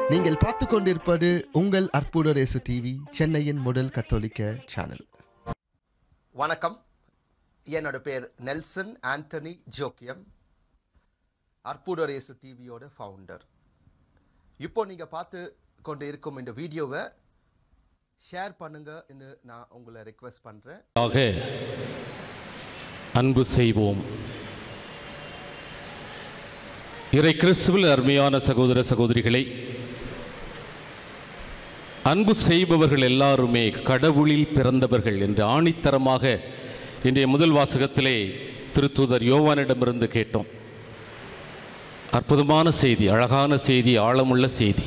நீங்கள் பார்த்து கொண்டிருப்பது உங்கள் அற்புத ரேசு டிவி சென்னையின் முதல் கத்தோலிக்க சேனல் வணக்கம் என்னோட பேர் நெல்சன் ஆண்டனி ஜோக்கியம் அற்புதரேசு டிவியோட ஃபவுண்டர் இப்போ நீங்கள் பார்த்து கொண்டு இருக்கும் இந்த வீடியோவை ஷேர் பண்ணுங்கன்னு நான் உங்களை ரெக்வெஸ்ட் பண்ணுறேன் ஆக அன்பு செய்வோம் இறை கிறிஸ்துவில் அருமையான சகோதர சகோதரிகளை அன்பு செய்பவர்கள் எல்லாருமே கடவுளில் பிறந்தவர்கள் என்று ஆணித்தரமாக இன்றைய முதல் வாசகத்திலே திருத்தூதர் யோவானிடமிருந்து கேட்டோம் அற்புதமான செய்தி அழகான செய்தி ஆழமுள்ள செய்தி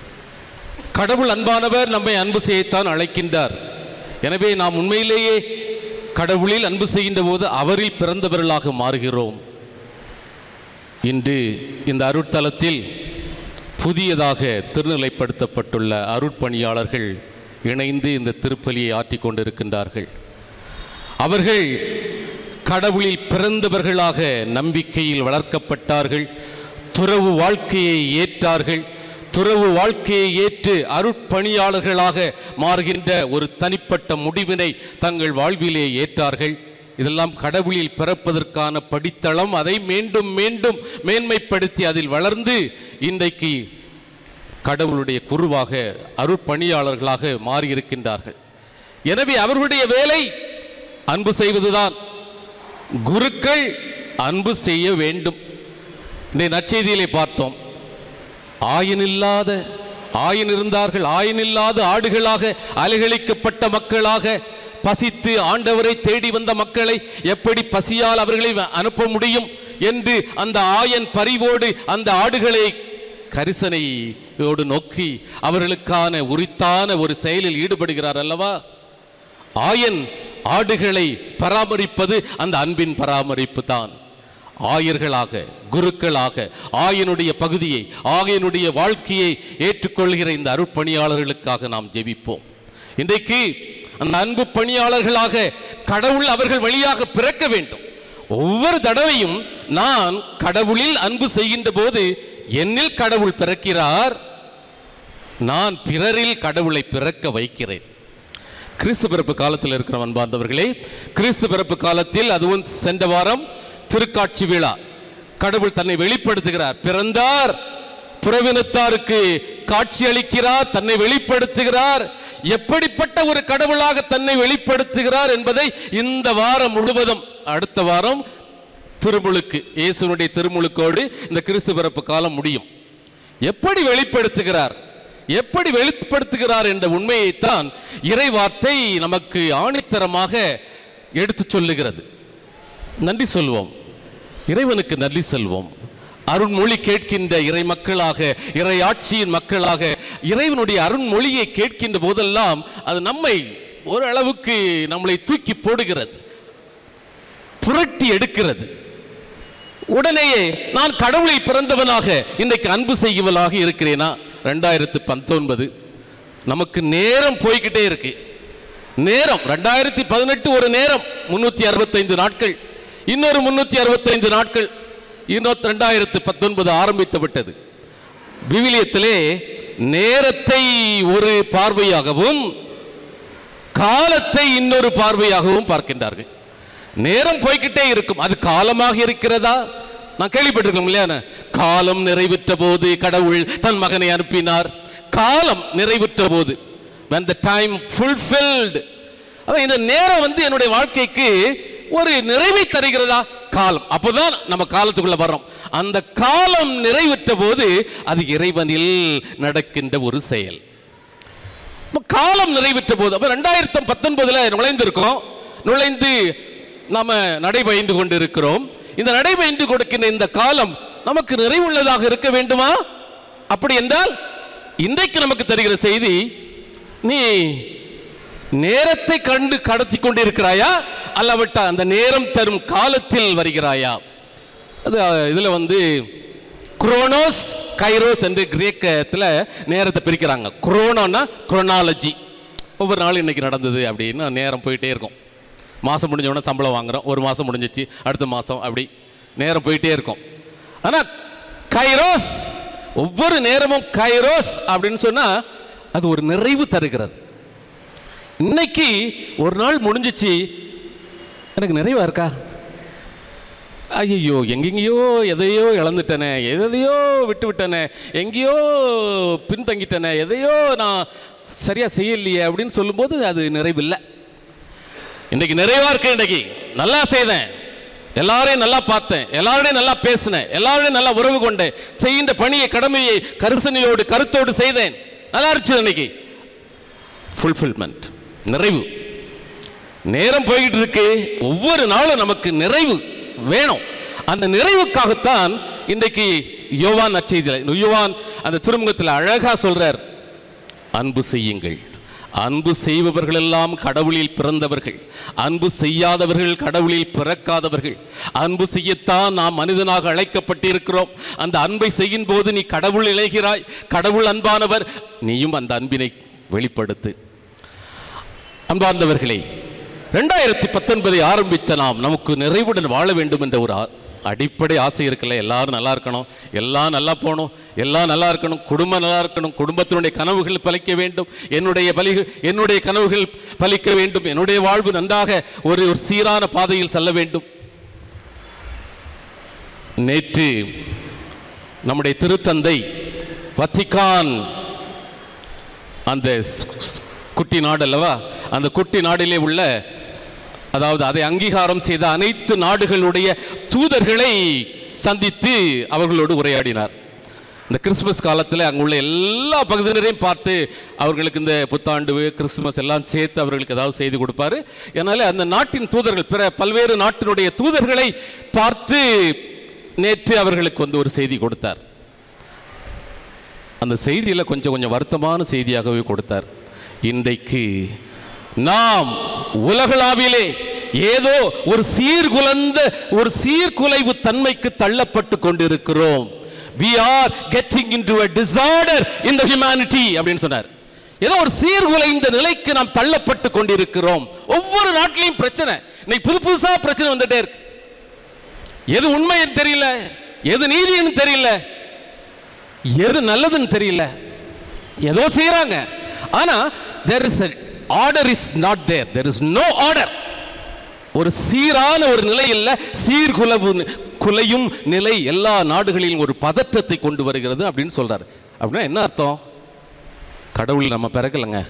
கடவுள் அன்பானவர் நம்மை அன்பு செய்யத்தான் அழைக்கின்றார் எனவே நாம் உண்மையிலேயே கடவுளில் அன்பு செய்கின்ற போது அவரில் பிறந்தவர்களாக மாறுகிறோம் இன்று இந்த அருட்தலத்தில் புதியதாக திருநிலைப்படுத்தப்பட்டுள்ள அருட்பணியாளர்கள் இணைந்து இந்த திருப்பலியை ஆற்றிக் கொண்டிருக்கின்றார்கள் அவர்கள் கடவுளில் பிறந்தவர்களாக நம்பிக்கையில் வளர்க்கப்பட்டார்கள் துறவு வாழ்க்கையை ஏற்றார்கள் துறவு வாழ்க்கையை ஏற்று அருட்பணியாளர்களாக மாறுகின்ற ஒரு தனிப்பட்ட முடிவினை தங்கள் வாழ்விலே ஏற்றார்கள் இதெல்லாம் கடவுளில் பிறப்பதற்கான படித்தளம் அதை மீண்டும் மீண்டும் மேன்மைப்படுத்தி அதில் வளர்ந்து இன்றைக்கு கடவுளுடைய குருவாக அருட்பணியாளர்களாக மாறியிருக்கின்றார்கள் எனவே அவர்களுடைய வேலை அன்பு செய்வதுதான் குருக்கள் அன்பு செய்ய வேண்டும் இந்த நற்செய்தியிலே பார்த்தோம் ஆயனில்லாத ஆயன் இருந்தார்கள் ஆயனில்லாத ஆடுகளாக அலைகளிக்கப்பட்ட மக்களாக பசித்து ஆண்டவரை தேடி வந்த மக்களை எப்படி பசியால் அவர்களை அனுப்ப முடியும் என்று அந்த ஆயன் பரிவோடு அந்த ஆடுகளை கரிசனையோடு நோக்கி அவர்களுக்கான உரித்தான ஒரு செயலில் ஈடுபடுகிறார் அல்லவா ஆயன் ஆடுகளை பராமரிப்பது அந்த அன்பின் பராமரிப்பு தான் ஆயர்களாக குருக்களாக ஆயனுடைய பகுதியை ஆயனுடைய வாழ்க்கையை ஏற்றுக்கொள்கிற இந்த அருட்பணியாளர்களுக்காக நாம் ஜெபிப்போம் இன்றைக்கு அந்த அன்பு பணியாளர்களாக கடவுள் அவர்கள் வழியாக பிறக்க வேண்டும் ஒவ்வொரு தடவையும் நான் கடவுளில் அன்பு செய்கின்ற போது என்னில் கடவுள் பிறக்கிறார் நான் பிறரில் கடவுளை பிறக்க வைக்கிறேன் கிறிஸ்து பிறப்பு காலத்தில் இருக்கிற அன்பார்ந்தவர்களே கிறிஸ்து பிறப்பு காலத்தில் அதுவும் சென்ற வாரம் திருக்காட்சி விழா கடவுள் தன்னை வெளிப்படுத்துகிறார் பிறந்தார் புறவினத்தாருக்கு காட்சி அளிக்கிறார் தன்னை வெளிப்படுத்துகிறார் எப்படிப்பட்ட ஒரு கடவுளாக தன்னை வெளிப்படுத்துகிறார் என்பதை இந்த வாரம் முழுவதும் அடுத்த வாரம் திருமுழுக்கு இயேசுனுடைய திருமுழுக்கோடு இந்த கிறிஸ்து பிறப்பு காலம் முடியும் எப்படி வெளிப்படுத்துகிறார் எப்படி வெளிப்படுத்துகிறார் என்ற உண்மையைத்தான் இறைவார்த்தை நமக்கு ஆணித்தரமாக எடுத்துச் சொல்லுகிறது நன்றி சொல்வோம் இறைவனுக்கு நன்றி சொல்வோம் அருண்மொழி கேட்கின்ற இறை மக்களாக இறை ஆட்சியின் மக்களாக இறைவனுடைய அருண்மொழியை கேட்கின்ற போதெல்லாம் அது நம்மை ஓரளவுக்கு நம்மளை தூக்கி போடுகிறது புரட்டி எடுக்கிறது உடனேயே நான் கடவுளை பிறந்தவனாக இன்றைக்கு அன்பு செய்வனாக இருக்கிறேனா ரெண்டாயிரத்து பத்தொன்பது நமக்கு நேரம் போய்கிட்டே இருக்கு நேரம் ரெண்டாயிரத்தி பதினெட்டு ஒரு நேரம் முன்னூத்தி அறுபத்தைந்து நாட்கள் இன்னொரு முன்னூத்தி அறுபத்தைந்து நாட்கள் இன்னொரு ரெண்டாயிரத்து பத்தொன்பது ஆரம்பித்து விட்டது விவிலியத்திலே நேரத்தை ஒரு பார்வையாகவும் காலத்தை இன்னொரு பார்வையாகவும் பார்க்கின்றார்கள் நேரம் போய்கிட்டே இருக்கும் அது காலமாக இருக்கிறதா நான் கேள்விப்பட்டிருக்கோம் இல்லையா காலம் நிறைவுற்ற போது கடவுள் தன் மகனை அனுப்பினார் காலம் நிறைவுற்ற போது when the time fulfilled அதான் இந்த நேரம் வந்து என்னுடைய வாழ்க்கைக்கு ஒரு நிறைவை தருகிறதா காலம் அப்போதான் நம்ம காலத்துக்குள்ள வர்றோம் அந்த காலம் நிறைவுற்ற போது அது இறைவனில் நடக்கின்ற ஒரு செயல் இப்ப காலம் நிறைவுற்ற போது அப்ப ரெண்டாயிரத்தி பத்தொன்பதுல நுழைந்திருக்கோம் நுழைந்து நாம நடைபயின்று கொண்டிருக்கிறோம் இந்த நடைபயின்று கொடுக்கின்ற இந்த காலம் நமக்கு நிறைவுள்ளதாக இருக்க வேண்டுமா அப்படி என்றால் இன்றைக்கு நமக்கு தருகிற செய்தி நீ நேரத்தை கண்டு கடத்தி கொண்டிருக்கிறாயா அல்லவிட்ட அந்த நேரம் தரும் காலத்தில் வருகிறாயா அது அஹ், இதுல வந்து குரோனோஸ் கைரோஸ் என்று கிரேக்கத்தில் நேரத்தை பிரிக்கிறாங்க குரோனோன்னா குரோனாலஜி ஒவ்வொரு நாளும் இன்னைக்கு நடந்தது அப்படின்னு நேரம் போயிட்டே இருக்கும் மாதம் முடிஞ்ச உடனே சம்பளம் வாங்குறோம் ஒரு மாதம் முடிஞ்சிச்சு அடுத்த மாதம் அப்படி நேரம் போயிட்டே இருக்கும் ஆனால் கைரோஸ் ஒவ்வொரு நேரமும் கைரோஸ் அப்படின்னு சொன்னா அது ஒரு நிறைவு தருகிறது இன்னைக்கு ஒரு நாள் முடிஞ்சிச்சு எனக்கு நிறைவா இருக்கா ஐயோ எங்கெங்கேயோ எதையோ இழந்துட்டனே எதையோ விட்டு விட்டனே எங்கேயோ பின்தங்கிட்டனே எதையோ நான் சரியாக செய்யலையே அப்படின்னு சொல்லும்போது அது நிறைவில்லை இன்னைக்கு நிறைவா இருக்கு இன்னைக்கு நல்லா செய்தேன் எல்லாரையும் நல்லா பார்த்தேன் எல்லாரோடையும் நல்லா பேசினேன் எல்லாரோடையும் நல்லா உறவு கொண்டேன் செய்கின்ற பணியை கடமையை கரிசனையோடு கருத்தோடு செய்தேன் நல்லா இருந்துச்சு இன்னைக்கு ஃபுல்ஃபில்மெண்ட் நிறைவு நேரம் போய்கிட்டு இருக்கு ஒவ்வொரு நாளும் நமக்கு நிறைவு வேணும் அந்த நிறைவுக்காகத்தான் இன்றைக்கு யோவான் நற்செய்தியில் யோவான் அந்த திருமுகத்தில் அழகா சொல்றார் அன்பு செய்யுங்கள் அன்பு செய்பவர்கள் எல்லாம் கடவுளில் பிறந்தவர்கள் அன்பு செய்யாதவர்கள் கடவுளில் பிறக்காதவர்கள் அன்பு செய்யத்தான் நாம் மனிதனாக அழைக்கப்பட்டிருக்கிறோம் அந்த அன்பை செய்யும் போது நீ கடவுள் இழைகிறாய் கடவுள் அன்பானவர் நீயும் அந்த அன்பினை வெளிப்படுத்து அன்பார்ந்தவர்களே ரெண்டாயிரத்தி பத்தொன்பதை ஆரம்பித்த நாம் நமக்கு நிறைவுடன் வாழ வேண்டும் என்ற ஒரு ஆ- அடிப்படை ஆசை இருக்குல்ல எல்லாரும் நல்லா இருக்கணும் எல்லாம் நல்லா போகணும் எல்லாம் நல்லா இருக்கணும் குடும்பம் நல்லா இருக்கணும் குடும்பத்தினுடைய கனவுகள் பலிக்க வேண்டும் என்னுடைய பலி என்னுடைய கனவுகள் பலிக்க வேண்டும் என்னுடைய வாழ்வு நன்றாக ஒரு ஒரு சீரான பாதையில் செல்ல வேண்டும் நேற்று நம்முடைய திருத்தந்தை வத்திக்கான் அந்த ஸ்- ஸ்- குட்டி நாடு அல்லவா அந்த குட்டி நாடிலே உள்ள அதாவது அதை அங்கீகாரம் செய்த அனைத்து நாடுகளுடைய தூதர்களை சந்தித்து அவர்களோடு உரையாடினார் இந்த கிறிஸ்மஸ் காலத்தில் அங்குள்ள எல்லா பகுதியினரையும் பார்த்து அவர்களுக்கு இந்த புத்தாண்டு கிறிஸ்மஸ் எல்லாம் சேர்த்து அவர்களுக்கு ஏதாவது செய்து கொடுப்பாரு அதனால அந்த நாட்டின் தூதர்கள் பிற பல்வேறு நாட்டினுடைய தூதர்களை பார்த்து நேற்று அவர்களுக்கு வந்து ஒரு செய்தி கொடுத்தார் அந்த செய்தியில் கொஞ்சம் கொஞ்சம் வருத்தமான செய்தியாகவே கொடுத்தார் இன்றைக்கு நாம் உலகளாவிலே ஏதோ ஒரு சீர்குலைந்த ஒரு சீர்குலைவு தன்மைக்கு தள்ளப்பட்டு கொண்டிருக்கிறோம் we are getting into a disorder in the humanity அப்படின்னு சொன்னார் ஏதோ ஒரு சீர்குலைந்த நிலைக்கு நாம் தள்ளப்பட்டு கொண்டிருக்கிறோம் ஒவ்வொரு நாட்டிலையும் பிரச்சனை இன்னைக்கு புது புதுசா பிரச்சனை வந்துட்டே இருக்கு எது உண்மைன்னு தெரியல எது நீதின்னு தெரியல எது நல்லதுன்னு தெரியல ஏதோ செய்றாங்க ஆனா there is a order is not there there is no order ஒரு சீரான ஒரு நிலை இல்ல சீர்குலவு நி- குலையும் நிலை எல்லா நாடுகளிலும் ஒரு பதற்றத்தை கொண்டு வருகிறது அப்படின்னு சொல்றாரு அப்படின்னா என்ன அர்த்தம் கடவுள் நம்ம பிறக்கலைங்க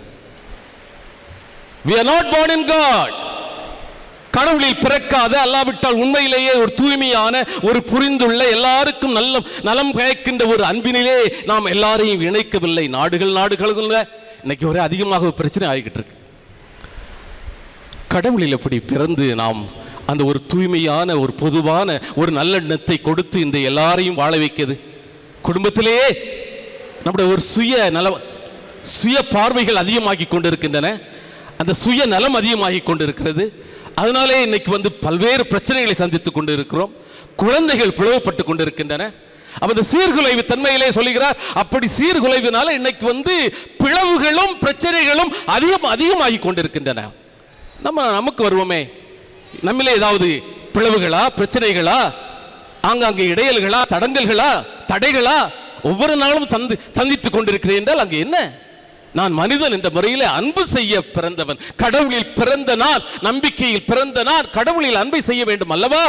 we are not born in god கடவுளில் பிறக்காத அல்லாவிட்டால் உண்மையிலேயே ஒரு தூய்மையான ஒரு புரிந்துள்ள எல்லாருக்கும் நல்ல நலம் பயக்கின்ற ஒரு அன்பினிலே நாம் எல்லாரையும் இணைக்கவில்லை நாடுகள் நாடுகளுக்குள்ள இன்னைக்கு ஒரே அதிகமாக பிரச்சனை ஆகிக்கிட்டு இருக்கு கடவுளில் எப்படி பிறந்து நாம் அந்த ஒரு தூய்மையான ஒரு பொதுவான ஒரு நல்லெண்ணத்தை கொடுத்து இந்த எல்லாரையும் வாழ வைக்கிறது குடும்பத்திலேயே நம்முடைய ஒரு சுய நல சுய பார்வைகள் அதிகமாகி கொண்டிருக்கின்றன அந்த சுய நலம் அதிகமாகி கொண்டிருக்கிறது அதனாலே இன்னைக்கு வந்து பல்வேறு பிரச்சனைகளை சந்தித்துக் கொண்டிருக்கிறோம் குழந்தைகள் பிளவுபட்டு கொண்டிருக்கின்றன அப்ப இந்த சீர்குலைவு தன்மையிலே சொல்லுகிறார் அப்படி சீர்குலைவினால இன்னைக்கு வந்து பிளவுகளும் பிரச்சனைகளும் அதிகம் அதிகமாகி கொண்டிருக்கின்றன நம்ம நமக்கு வருவோமே நம்மளே ஏதாவது பிளவுகளா பிரச்சனைகளா ஆங்காங்கே இடையல்களா தடங்கல்களா தடைகளா ஒவ்வொரு நாளும் சந்தி சந்தித்துக் கொண்டிருக்கிறேன் என்றால் அங்கே என்ன நான் மனிதன் என்ற முறையில் அன்பு செய்ய பிறந்தவன் கடவுளில் பிறந்த நான் நம்பிக்கையில் பிறந்த நான் கடவுளில் அன்பை செய்ய வேண்டும் அல்லவா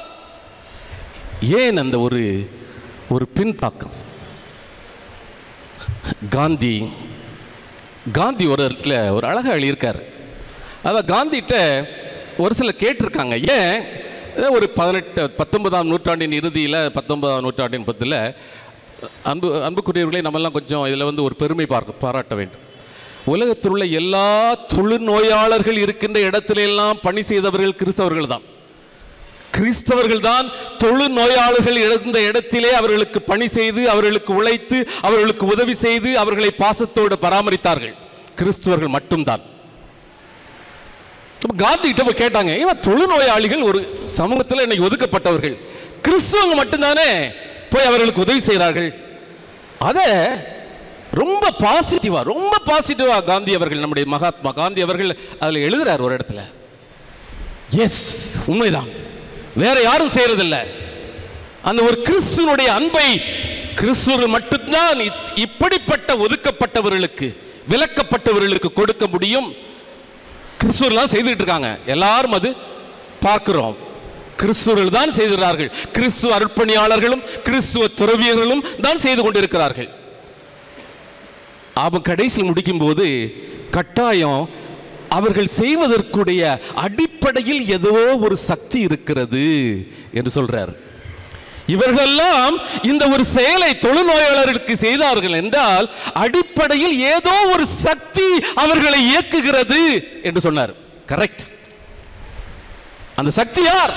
ஏன் அந்த ஒரு ஒரு பின்தாக்கம் காந்தி காந்தி ஒரு இடத்துல ஒரு அழகா எழுதியிருக்காரு அதான் காந்திகிட்ட ஒரு சிலர் கேட்டிருக்காங்க ஏன் ஏன் ஒரு பதினெட்டு பத்தொன்பதாம் நூற்றாண்டின் இறுதியில் பத்தொன்பதாம் நூற்றாண்டின் பத்தில் அன்பு அன்புக்குரியவர்களே நம்மெல்லாம் கொஞ்சம் இதில் வந்து ஒரு பெருமை பார்க்க பாராட்ட வேண்டும் உலகத்தில் உள்ள எல்லா தொழுநோயாளர்கள் இருக்கின்ற இடத்துல எல்லாம் பணி செய்தவர்கள் கிறிஸ்தவர்கள் தான் கிறிஸ்தவர்கள் தான் தொழு நோயாளர்கள் இருந்த இடத்திலே அவர்களுக்கு பணி செய்து அவர்களுக்கு உழைத்து அவர்களுக்கு உதவி செய்து அவர்களை பாசத்தோடு பராமரித்தார்கள் கிறிஸ்தவர்கள் மட்டும்தான் அப்ப காந்தி கிட்ட போய் கேட்டாங்க இவன் தொழுநோயாளிகள் ஒரு சமூகத்தில் இன்னைக்கு ஒதுக்கப்பட்டவர்கள் கிறிஸ்துவங்க மட்டும்தானே போய் அவர்களுக்கு உதவி செய்கிறார்கள் அதை ரொம்ப பாசிட்டிவா ரொம்ப பாசிட்டிவா காந்தி அவர்கள் நம்முடைய மகாத்மா காந்தி அவர்கள் அதில் எழுதுறார் ஒரு இடத்துல எஸ் உண்மைதான் வேற யாரும் செய்யறதில்ல அந்த ஒரு கிறிஸ்துவனுடைய அன்பை கிறிஸ்துவர் மட்டும்தான் இத்- இப்படிப்பட்ட ஒதுக்கப்பட்டவர்களுக்கு விலக்கப்பட்டவர்களுக்கு கொடுக்க முடியும் கிறிஸ்துவர்கள் செய்துட்டு இருக்காங்க எல்லாரும் அது பார்க்கிறோம் கிறிஸ்துவர்கள் தான் செய்கிறார்கள் கிறிஸ்துவ அர்ப்பணியாளர்களும் கிறிஸ்துவ துறவியர்களும் தான் செய்து கொண்டிருக்கிறார்கள் அவன் கடைசியில் முடிக்கும்போது கட்டாயம் அவர்கள் செய்வதற்குடைய அடிப்படையில் ஏதோ ஒரு சக்தி இருக்கிறது என்று சொல்றார் இவர்களெல்லாம் இந்த ஒரு செயலை தொழுநோயாளர்களுக்கு செய்தார்கள் என்றால் அடிப்படையில் ஏதோ ஒரு சக்தி அவர்களை இயக்குகிறது என்று சொன்னார் கரெக்ட் அந்த சக்தி யார்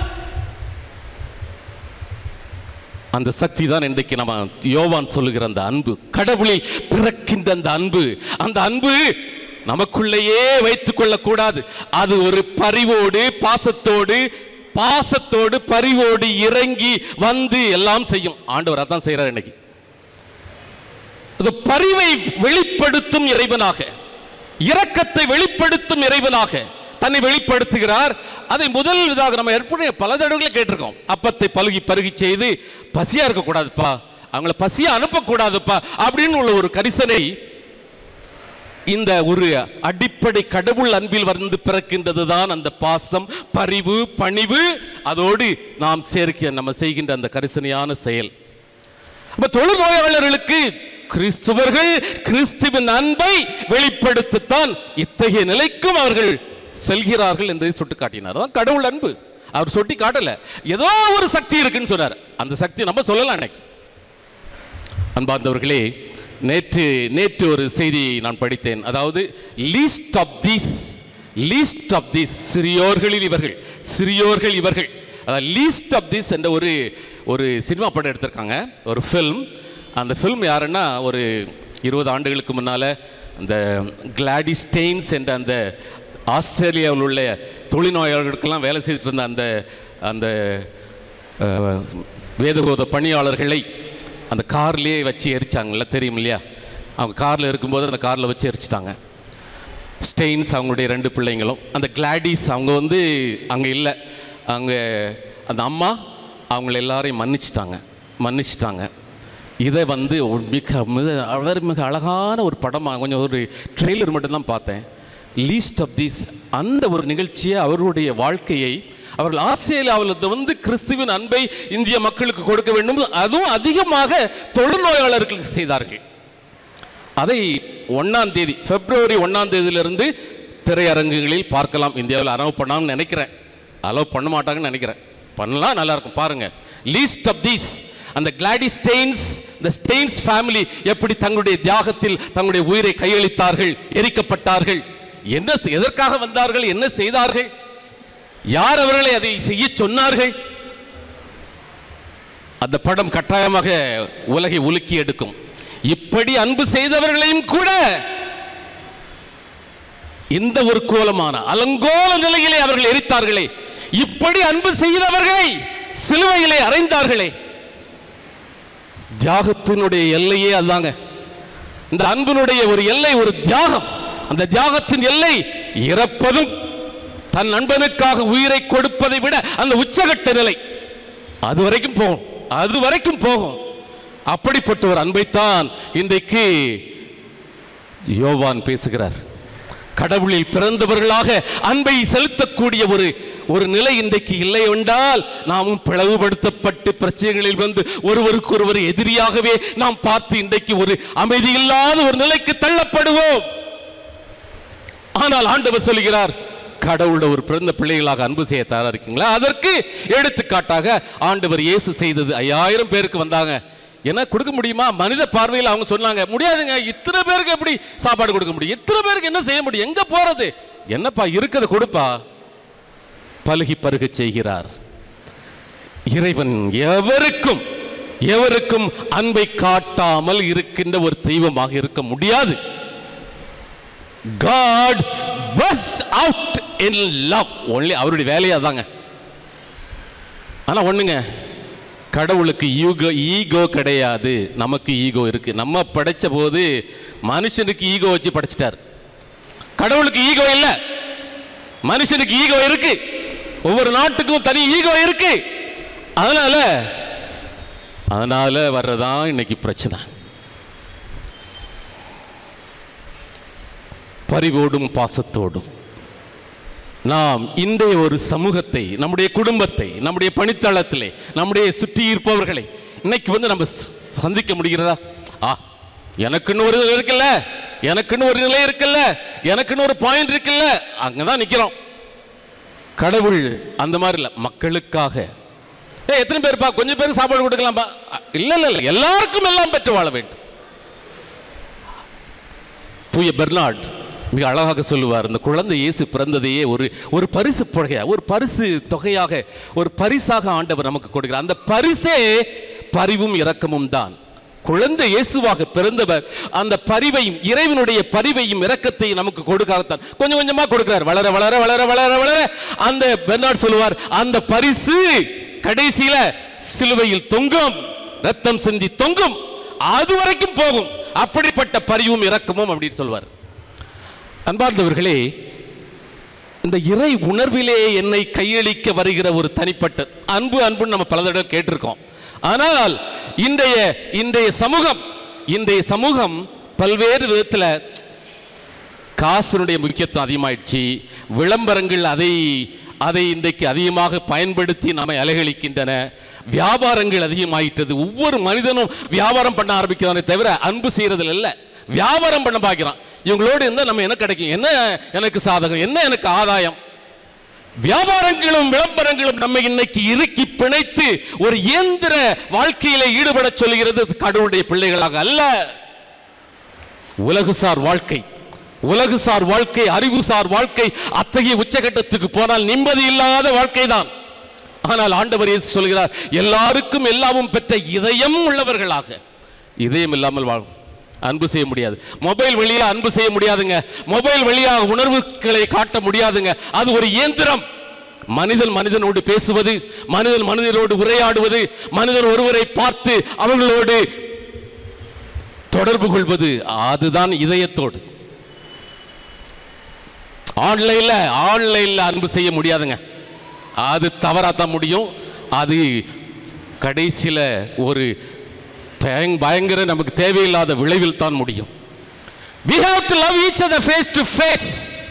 அந்த சக்தி தான் இன்றைக்கு நம்ம யோவான் சொல்லுகிற அந்த அன்பு கடவுளில் பிறக்கின்ற அந்த அன்பு அந்த அன்பு நமக்குள்ளேயே வைத்துக் கொள்ளக்கூடாது அது ஒரு பரிவோடு பாசத்தோடு பாசத்தோடு பரிவோடு இறங்கி வந்து எல்லாம் செய்யும் ஆண்டவர் அதான் செய்யறார் இன்னைக்கு அது பரிவை வெளிப்படுத்தும் இறைவனாக இரக்கத்தை வெளிப்படுத்தும் இறைவனாக தன்னை வெளிப்படுத்துகிறார் அதை முதல் இதாக நம்ம ஏற்பட பல தடவைகளை கேட்டிருக்கோம் அப்பத்தை பழுகி பருகி செய்து பசியா இருக்கக்கூடாதுப்பா அவங்கள பசியா அனுப்பக்கூடாதுப்பா அப்படின்னு உள்ள ஒரு கரிசனை இந்த ஒரு அடிப்படை கடவுள் அன்பில் வந்து பிறக்கின்றது தான் அந்த பாசம் பரிவு பணிவு அதோடு நாம் சேர்க்க நம்ம செய்கின்ற அந்த கரிசனையான செயல் அப்ப தொழுநோயாளர்களுக்கு கிறிஸ்துவர்கள் கிறிஸ்துவின் அன்பை வெளிப்படுத்தத்தான் இத்தகைய நிலைக்கும் அவர்கள் செல்கிறார்கள் என்பதை சுட்டி காட்டினார் அதான் கடவுள் அன்பு அவர் சுட்டி காட்டல ஏதோ ஒரு சக்தி இருக்குன்னு சொன்னார் அந்த சக்தி நம்ம சொல்லலாம் அன்னைக்கு அன்பார்ந்தவர்களே நேற்று நேற்று ஒரு செய்தியை நான் படித்தேன் அதாவது least of these least of these சிறியோர்களில் இவர்கள் சிறியோர்கள் இவர்கள் அதாவது லீஸ்ட் ஆஃப் தீஸ் என்ற ஒரு ஒரு சினிமா படம் எடுத்திருக்காங்க ஒரு ஃபில்ம் அந்த ஃபில்ம் யாருன்னா ஒரு இருபது ஆண்டுகளுக்கு முன்னால் அந்த கிளாடி ஸ்டெயின்ஸ் என்ற அந்த ஆஸ்திரேலியாவில் உள்ள தொழில்நோயாளர்களுக்கெல்லாம் வேலை செய்துட்டு இருந்த அந்த அந்த அஹ், வேதகோத பணியாளர்களை அந்த கார்லேயே வச்சு எரிச்சாங்கல்ல தெரியும் இல்லையா அவங்க காரில் இருக்கும்போது அந்த காரில் வச்சு எரிச்சிட்டாங்க ஸ்டெயின்ஸ் அவங்களுடைய ரெண்டு பிள்ளைங்களும் அந்த கிளாடிஸ் அவங்க வந்து அங்கே இல்லை அங்கே அந்த அம்மா அவங்கள எல்லாரையும் மன்னிச்சிட்டாங்க மன்னிச்சிட்டாங்க இதை வந்து ஒரு மிக மிக அவர் மிக அழகான ஒரு படமாக கொஞ்சம் ஒரு ட்ரெய்லர் மட்டும்தான் பார்த்தேன் லீஸ்ட் ஆஃப் தீஸ் அந்த ஒரு நிகழ்ச்சியை அவர்களுடைய வாழ்க்கையை அவர்கள் ஆஸ்திரேலியாவில் வந்து கிறிஸ்துவின் அன்பை இந்திய மக்களுக்கு கொடுக்க வேண்டும் அதுவும் அதிகமாக தொழுநோயாளர்களுக்கு செய்தார்கள் அதை ஒன்றாம் தேதி பிப்ரவரி ஒன்றாம் தேதியிலிருந்து திரையரங்குகளில் பார்க்கலாம் இந்தியாவில் அலோவ் பண்ணான்னு நினைக்கிறேன் அலோவ் பண்ண மாட்டாங்கன்னு நினைக்கிறேன் பண்ணலாம் நல்லா இருக்கும் பாருங்க லீஸ்ட் ஆஃப் தீஸ் அந்த கிளாடி ஸ்டெயின்ஸ் இந்த ஸ்டெயின்ஸ் ஃபேமிலி எப்படி தங்களுடைய தியாகத்தில் தங்களுடைய உயிரை கையளித்தார்கள் எரிக்கப்பட்டார்கள் என்ன எதற்காக வந்தார்கள் என்ன செய்தார்கள் யார் அவர்களை அதை செய்ய சொன்னார்கள் அந்த படம் கட்டாயமாக உலகை உலுக்கி எடுக்கும் இப்படி அன்பு செய்தவர்களையும் கூட இந்த ஒரு கோலமான அலங்கோல நிலையிலே அவர்கள் எரித்தார்களே இப்படி அன்பு செய்தவர்களை சிலுவையிலே அறைந்தார்களே தியாகத்தினுடைய எல்லையே அதாங்க இந்த அன்பினுடைய ஒரு எல்லை ஒரு தியாகம் அந்த தியாகத்தின் எல்லை இறப்பதும் தன் நண்பனுக்காக உயிரை கொடுப்பதை விட அந்த உச்சகட்ட நிலை அது வரைக்கும் போகும் அது வரைக்கும் போகும் அப்படிப்பட்ட ஒரு அன்பைத்தான் இன்றைக்கு யோவான் பேசுகிறார் கடவுளில் பிறந்தவர்களாக அன்பை செலுத்தக்கூடிய ஒரு ஒரு நிலை இன்றைக்கு இல்லை என்றால் நாமும் பிளவுபடுத்தப்பட்டு பிரச்சனைகளில் வந்து ஒருவருக்கொருவர் எதிரியாகவே நாம் பார்த்து இன்றைக்கு ஒரு அமைதி இல்லாத ஒரு நிலைக்கு தள்ளப்படுவோம் ஆனால் ஆண்டவர் சொல்கிறார் கடவுளோட ஒரு பிறந்த பிள்ளைகளாக அன்பு செய்ய தயாரா இருக்கீங்களா அதற்கு எடுத்துக்காட்டாக ஆண்டவர் இயேசு செய்தது ஐயாயிரம் பேருக்கு வந்தாங்க என்ன கொடுக்க முடியுமா மனித பார்வையில் அவங்க சொன்னாங்க முடியாதுங்க இத்தனை பேருக்கு எப்படி சாப்பாடு கொடுக்க முடியும் இத்தனை பேருக்கு என்ன செய்ய முடியும் எங்க போறது என்னப்பா இருக்கிறத கொடுப்பா பலுகி பருக செய்கிறார் இறைவன் எவருக்கும் எவருக்கும் அன்பை காட்டாமல் இருக்கின்ற ஒரு தெய்வமாக இருக்க முடியாது God burst out in love only அவருடைய வேலையே அதாங்க ஆனா ஒண்ணுங்க கடவுளுக்கு ஈகோ ஈகோ கிடையாது நமக்கு ஈகோ இருக்கு நம்ம படைச்ச போது மனுஷனுக்கு ஈகோ வச்சு படைச்சிட்டார் கடவுளுக்கு ஈகோ இல்ல மனுஷனுக்கு ஈகோ இருக்கு ஒவ்வொரு நாட்டுக்கும் தனி ஈகோ இருக்கு அதனால அதனால வர்றதான் இன்னைக்கு பிரச்சனை பரிவோடும் பாசத்தோடும் நாம் இன்றைய ஒரு சமூகத்தை நம்முடைய குடும்பத்தை நம்முடைய பணித்தளத்திலே நம்முடைய சுற்றி இருப்பவர்களை இன்னைக்கு வந்து நம்ம ச- சந்திக்க முடிகிறதா ஆ எனக்குன்னு ஒரு நிலை இருக்குல்ல எனக்குன்னு ஒரு நிலை இருக்குல்ல எனக்குன்னு ஒரு பாயிண்ட் இருக்குல்ல அங்கதான் நிக்கிறோம் கடவுள் அந்த மாதிரி இல்லை மக்களுக்காக ஏ எத்தனை பேர்ப்பா கொஞ்சம் பேருக்கு சாப்பாடு கொடுக்கலாம்ப்பா அ, இல்ல இல்ல இல்ல எல்லாருக்கும் எல்லாம் பெற்று வாழ வேண்டும் தூய பெர்னார்ட் மிக அழகாக சொல்லுவார் இந்த குழந்தை இயேசு பிறந்ததையே ஒரு ஒரு பரிசு தொகையா ஒரு பரிசு தொகையாக ஒரு பரிசாக ஆண்டவர் நமக்கு கொடுக்கிறார் அந்த பரிசே பரிவும் இரக்கமும் தான் குழந்தை இயேசுவாக பிறந்தவர் அந்த பரிவையும் இறைவனுடைய பரிவையும் இரக்கத்தையும் நமக்கு கொடுக்காகத்தான் கொஞ்சம் கொஞ்சமா கொடுக்கிறார் வளர வளர வளர வளர வளர அந்த பெர்னார்ட் சொல்லுவார் அந்த பரிசு கடைசியில சிலுவையில் தொங்கும் ரத்தம் சிந்தி தொங்கும் அது வரைக்கும் போகும் அப்படிப்பட்ட பரிவும் இரக்கமும் அப்படின்னு சொல்வார் அன்பார்ந்தவர்களே இந்த இறை உணர்விலே என்னை கையளிக்க வருகிற ஒரு தனிப்பட்ட அன்பு அன்புன்னு நம்ம பல தடவை கேட்டிருக்கோம் ஆனால் இன்றைய இன்றைய சமூகம் இன்றைய சமூகம் பல்வேறு விதத்தில் காசினுடைய முக்கியத்துவம் அதிகமாயிடுச்சு விளம்பரங்கள் அதை அதை இன்றைக்கு அதிகமாக பயன்படுத்தி நம்மை அலைகழிக்கின்றன வியாபாரங்கள் அதிகமாயிட்டது ஒவ்வொரு மனிதனும் வியாபாரம் பண்ண ஆரம்பிக்கிறானே தவிர அன்பு செய்யறதுல இல்ல வியாபாரம் பண்ண பார்க்கிறான் இவங்களோடு இருந்தால் நம்ம என்ன கிடைக்கும் என்ன எனக்கு சாதகம் என்ன எனக்கு ஆதாயம் வியாபாரங்களும் விளம்பரங்களும் நம்மை இன்னைக்கு இறுக்கி பிணைத்து ஒரு இயந்திர வாழ்க்கையில ஈடுபட சொல்கிறது கடவுளுடைய பிள்ளைகளாக அல்ல உலகுசார் வாழ்க்கை உலகுசார் வாழ்க்கை அறிவுசார் வாழ்க்கை அத்தகைய உச்சகட்டத்துக்கு போனால் நிம்மதி இல்லாத வாழ்க்கை தான் ஆனால் ஆண்டவர் இயேசு சொல்கிறார் எல்லாருக்கும் எல்லாமும் பெற்ற இதயம் உள்ளவர்களாக இதயம் இல்லாமல் வாழும் அன்பு செய்ய முடியாது மொபைல் வழியா அன்பு செய்ய முடியாதுங்க மொபைல் வழியா உணர்வுகளை காட்ட முடியாதுங்க அது ஒரு இயந்திரம் மனிதன் மனிதனோடு பேசுவது மனிதன் மனிதனோடு உரையாடுவது மனிதன் ஒருவரை பார்த்து அவர்களோடு தொடர்பு கொள்வது அதுதான் இதயத்தோடு ஆன்லைன்ல ஆன்லைன்ல அன்பு செய்ய முடியாதுங்க அது தவறாத்தான் முடியும் அது கடைசியில ஒரு பயங்- பயங்கர நமக்கு தேவையில்லாத விளைவில் தான் முடியும் we have to love each other face to face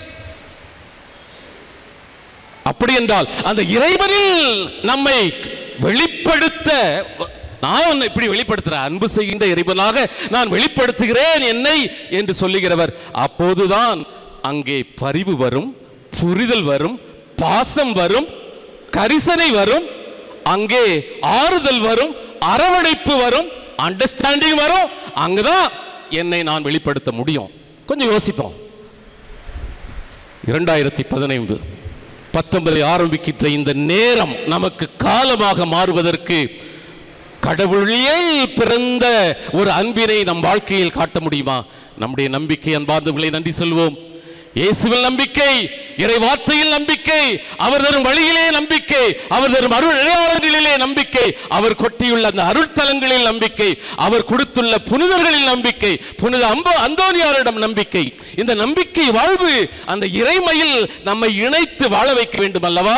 அப்படி என்றால் அந்த இறைவனில் நம்மை வெளிப்படுத்த நான் உன்னை இப்படி வெளிப்படுத்துறேன் அன்பு செய்கின்ற இறைவனாக நான் வெளிப்படுத்துகிறேன் என்னை என்று சொல்லுகிறவர் அப்போதுதான் அங்கே பரிவு வரும் புரிதல் வரும் பாசம் வரும் கரிசனை வரும் அங்கே ஆறுதல் வரும் அரவணைப்பு வரும் அண்டர்ஸ்டாண்டிங் வரும் அங்கதான் என்னை நான் வெளிப்படுத்த முடியும் கொஞ்சம் யோசிப்போம் இரண்டாயிரத்தி பதினைந்து பத்தொன்பதை ஆரம்பிக்கின்ற இந்த நேரம் நமக்கு காலமாக மாறுவதற்கு கடவுளிலே பிறந்த ஒரு அன்பினை நம் வாழ்க்கையில் காட்ட முடியுமா நம்முடைய நம்பிக்கை அன்பார்ந்தவர்களை நன்றி சொல்வோம் இயேசுவில் நம்பிக்கை இறை வார்த்தையில் நம்பிக்கை அவர் தரும் வழியிலே நம்பிக்கை அவர் தரும் அருள் இடையாளர்களிலே நம்பிக்கை அவர் கொட்டியுள்ள அந்த அருட்தலங்களில் நம்பிக்கை அவர் கொடுத்துள்ள புனிதர்களில் நம்பிக்கை புனித அம்ப அந்தோனியாரிடம் நம்பிக்கை இந்த நம்பிக்கை வாழ்வு அந்த இறைமையில் நம்மை இணைத்து வாழ வைக்க வேண்டும் அல்லவா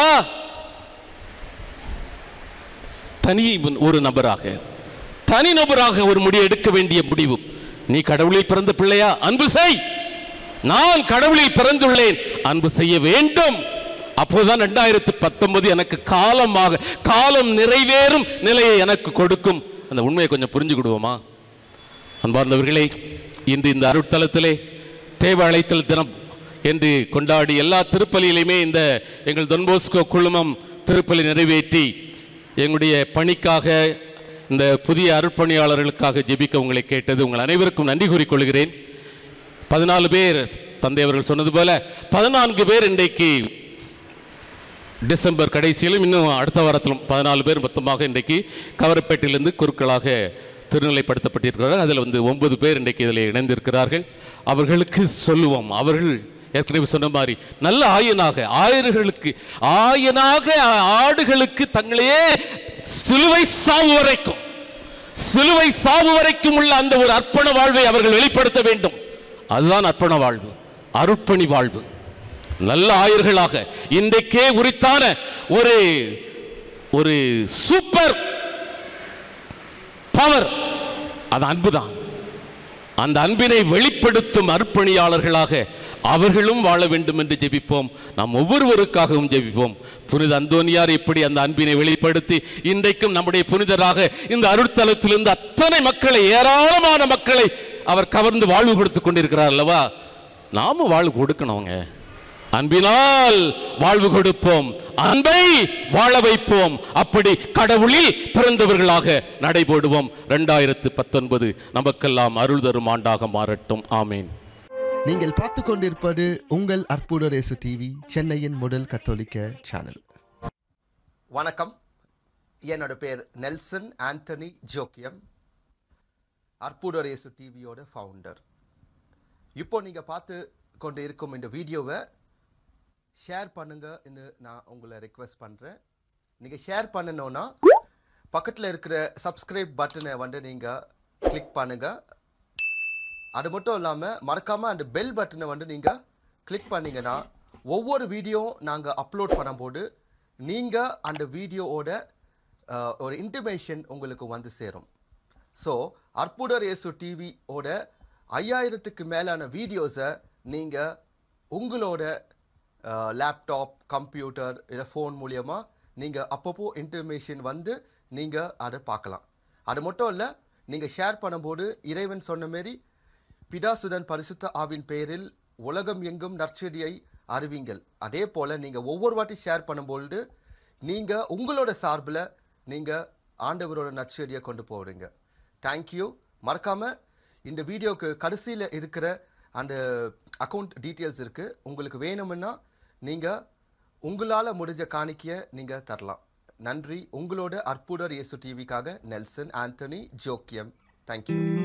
தனி ஒரு நபராக தனி நபராக ஒரு முடிவு எடுக்க வேண்டிய முடிவு நீ கடவுளில் பிறந்த பிள்ளையா அன்பு செய் நான் கடவுளில் பிறந்துள்ளேன் அன்பு செய்ய வேண்டும் அப்போதுதான் ரெண்டாயிரத்தி பத்தொன்பது எனக்கு காலமாக காலம் நிறைவேறும் நிலையை எனக்கு கொடுக்கும் அந்த உண்மையை கொஞ்சம் புரிஞ்சுக்கிடுவோமா அன்பார்ந்தவர்களே இன்று இந்த அருட்தலத்திலே தேவ அழைத்தல் தினம் என்று கொண்டாடி எல்லா திருப்பலியிலுமே இந்த எங்கள் தொன்போஸ்கோ குழுமம் திருப்பலி நிறைவேற்றி எங்களுடைய பணிக்காக இந்த புதிய அருட்பணியாளர்களுக்காக ஜெபிக்க உங்களை கேட்டது உங்கள் அனைவருக்கும் நன்றி கூறிக்கொள்கிறேன் பதினாலு பேர் தந்தை அவர்கள் சொன்னது போல பதினான்கு பேர் இன்றைக்கு டிசம்பர் கடைசியிலும் இன்னும் அடுத்த வாரத்திலும் பதினாலு பேர் மொத்தமாக இன்றைக்கு கவரப்பேட்டையிலிருந்து குருக்களாக திருநிலைப்படுத்தப்பட்டிருக்கிறார்கள் அதில் வந்து ஒன்பது பேர் இன்றைக்கு இதில் இணைந்திருக்கிறார்கள் அவர்களுக்கு சொல்லுவோம் அவர்கள் ஏற்கனவே சொன்ன மாதிரி நல்ல ஆயனாக ஆயர்களுக்கு ஆயனாக ஆடுகளுக்கு தங்களையே சிலுவை சாவு வரைக்கும் சிலுவை சாவு வரைக்கும் உள்ள அந்த ஒரு அர்ப்பண வாழ்வை அவர்கள் வெளிப்படுத்த வேண்டும் அதுதான் அர்ப்பண வாழ்வு அருட்பணி வாழ்வு நல்ல ஆயர்களாக இன்றைக்கே உரித்தான ஒரு ஒரு சூப்பர் பவர் அது அன்புதான் அந்த அன்பினை வெளிப்படுத்தும் அர்ப்பணியாளர்களாக அவர்களும் வாழ வேண்டும் என்று ஜெபிப்போம் நாம் ஒவ்வொருவருக்காகவும் ஜெபிப்போம் புனித அந்தோனியார் இப்படி அந்த அன்பினை வெளிப்படுத்தி இன்றைக்கும் நம்முடைய புனிதராக இந்த அருட்தலத்திலிருந்து அத்தனை மக்களை ஏராளமான மக்களை அவர் கவர்ந்து வாழ்வு கொடுத்து கொண்டிருக்கிறார் அல்லவா நாமும் வாழ்வு கொடுக்கணுங்க அன்பினால் வாழ்வு கொடுப்போம் அன்பை வாழ வைப்போம் அப்படி கடவுளில் பிறந்தவர்களாக நடைபோடுவோம் ரெண்டாயிரத்து பத்தொன்பது நமக்கெல்லாம் அருள் தரும் ஆண்டாக மாறட்டும் ஆமீன் நீங்கள் பார்த்து கொண்டிருப்பது உங்கள் அற்புத ரேசு டிவி சென்னையின் முதல் கத்தோலிக்க சேனல் வணக்கம் என்னோட பேர் நெல்சன் ஆண்டனி ஜோக்கியம் அற்புதரேசு டிவியோட ஃபவுண்டர் இப்போ நீங்கள் பார்த்து கொண்டு இருக்கும் இந்த வீடியோவை ஷேர் பண்ணுங்கன்னு நான் உங்களை ரெக்வெஸ்ட் பண்ணுறேன் நீங்கள் ஷேர் பண்ணணுன்னா பக்கத்தில் இருக்கிற சப்ஸ்கிரைப் பட்டனை வந்து நீங்கள் கிளிக் பண்ணுங்கள் அது மட்டும் இல்லாமல் மறக்காமல் அந்த பெல் பட்டனை வந்து நீங்கள் கிளிக் பண்ணீங்கன்னா ஒவ்வொரு வீடியோ நாங்கள் அப்லோட் பண்ணும்போது நீங்கள் அந்த வீடியோவோட அஹ், ஒரு இன்டிமேஷன் உங்களுக்கு வந்து சேரும் ஸோ அற்புதர் இயேசு டிவியோட ஐயாயிரத்துக்கு மேலான வீடியோஸை நீங்கள் உங்களோட லேப்டாப் கம்ப்யூட்டர் இல்லை ஃபோன் மூலியமா நீங்கள் அப்பப்போ இன்டர்மேஷன் வந்து நீங்கள் அதை பார்க்கலாம் அது மட்டும் இல்லை நீங்கள் ஷேர் பண்ணும்போது இறைவன் சொன்ன மாரி பிதாசுடன் பரிசுத்த ஆவின் பெயரில் உலகம் எங்கும் நற்செடியை அறிவிங்கள் அதே போல் நீங்கள் ஒவ்வொரு வாட்டி ஷேர் பண்ணும்பொழுது நீங்கள் உங்களோட சார்பில் நீங்கள் ஆண்டவரோட நற்செடியை கொண்டு போகிறீங்க தேங்க்யூ மறக்காமல் இந்த வீடியோக்கு கடைசியில் இருக்கிற அந்த அக்கௌண்ட் டீட்டெயில்ஸ் இருக்குது உங்களுக்கு வேணும்னா நீங்கள் உங்களால் முடிஞ்ச காணிக்கையை நீங்கள் தரலாம் நன்றி உங்களோட அற்புதர் இயேசு டிவிக்காக நெல்சன் ஆண்டனி ஜோக்கியம் தேங்க்யூ